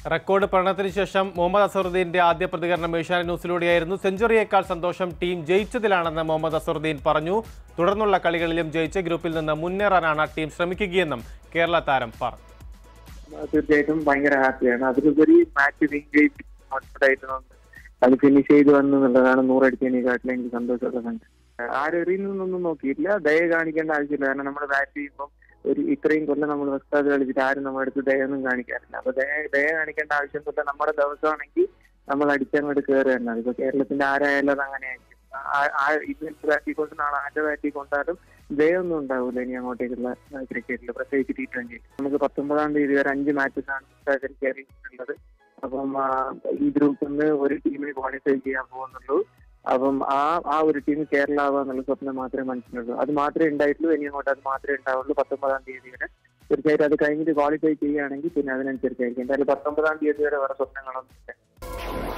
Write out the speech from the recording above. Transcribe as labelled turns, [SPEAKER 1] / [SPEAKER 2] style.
[SPEAKER 1] record പഠനത്തിന് ശേഷം മുഹമ്മദ് അസറുദ്ദീന്റെ ആദ്യ പ്രതികരണം ഏഷ്യാനെറ്റ് ന്യൂസിലൂടെയായിരുന്നു സെഞ്ചുറിയേക്കാൾ സന്തോഷം ടീം ജയിച്ചതിലാണെന്ന് മുഹമ്മദ് അസറുദ്ദീൻ പറഞ്ഞു തുടർന്നുള്ള കളികളിലും ജയിച്ച ഗ്രൂപ്പിൽ നിന്ന് മുന്നേറാനാണ് ടീം ശ്രമിക്കുകയെന്നും കേരള താരം പറഞ്ഞു
[SPEAKER 2] തീർച്ചയായിട്ടും ഭയങ്കര ഹാപ്പിയാണ് അതിലുപരി മാച്ച് വിൻ ചെയ്ത് കോൺഫിഡായിട്ടുണ്ട് അത് ഫിനിഷ് ചെയ്ത് വന്നു എന്നുള്ളതാണ് നൂറടിച്ചതിനെക്കാട്ടിലും എനിക്ക് സന്തോഷമുള്ള സംഗതി ആരെറിയുന്നൊന്നും നോക്കിയിട്ടില്ല ദയ കാണിക്കേണ്ട ആവശ്യമില്ല കാരണം നമ്മൾ ബാറ്റ് ചെയ്യുമ്പോൾ ഒരു ഇത്രയും കൊല്ലം നമ്മൾ വെസ്റ്റാദ് കളിച്ചിട്ട് ആരും നമ്മുടെ അടുത്ത് ദയൊന്നും കാണിക്കാറില്ല അപ്പൊ ദയ ദയ കാണിക്കേണ്ട ആവശ്യമൊന്നുമില്ല നമ്മുടെ ദിവസമാണെങ്കിൽ നമ്മൾ അടിച്ചങ്ങോട്ട് കയറുകയാണ് ഇപ്പൊ കേരളത്തിന്റെ ആരായാലും അത് അങ്ങനെയായിരിക്കും ആ- ആ ഇത് ബാറ്റിൽ കൊണ്ട് നാളെ ആരുടെ ബാറ്റിൽ കൊണ്ടാലും ദയൊന്നും ഉണ്ടാവില്ല ഇനി അങ്ങോട്ടേക്കുള്ള ക്രിക്കറ്റിൽ പ്രത്യേകിച്ച് ടി ട്വന്റി നമുക്ക് പത്തൊമ്പതാം തീയതി വരെ അഞ്ച് മാച്ചസ് ആണ് കേരളത്തിലുള്ളത് അപ്പം ആ, ഈ ഗ്രൂപ്പിൽ നിന്ന് ഒരു ടീമിന് ക്വാളിഫൈ ചെയ്യാൻ പോകുന്നുള്ളൂ അപ്പം ആ ആ ഒരു ടീം കേരള ആവുക എന്നുള്ള സ്വപ്നം മാത്രമേ മനസ്സിലുള്ളൂ അത് മാത്രമേ ഉണ്ടായിട്ടുള്ളൂ ഇനി അങ്ങോട്ട് അത് മാത്രമേ ഉണ്ടാവുള്ളൂ പത്തൊമ്പതാം തീയതി വരെ തീർച്ചയായിട്ടും അത് കഴിഞ്ഞിട്ട് ക്വാളിഫൈ ചെയ്യുകയാണെങ്കിൽ പിന്നെ അതിനനുസരിച്ചായിരിക്കും എന്തായാലും പത്തൊമ്പതാം തീയതി വരെ വേറെ സ്വപ്നങ്ങളൊന്നും ഇല്ല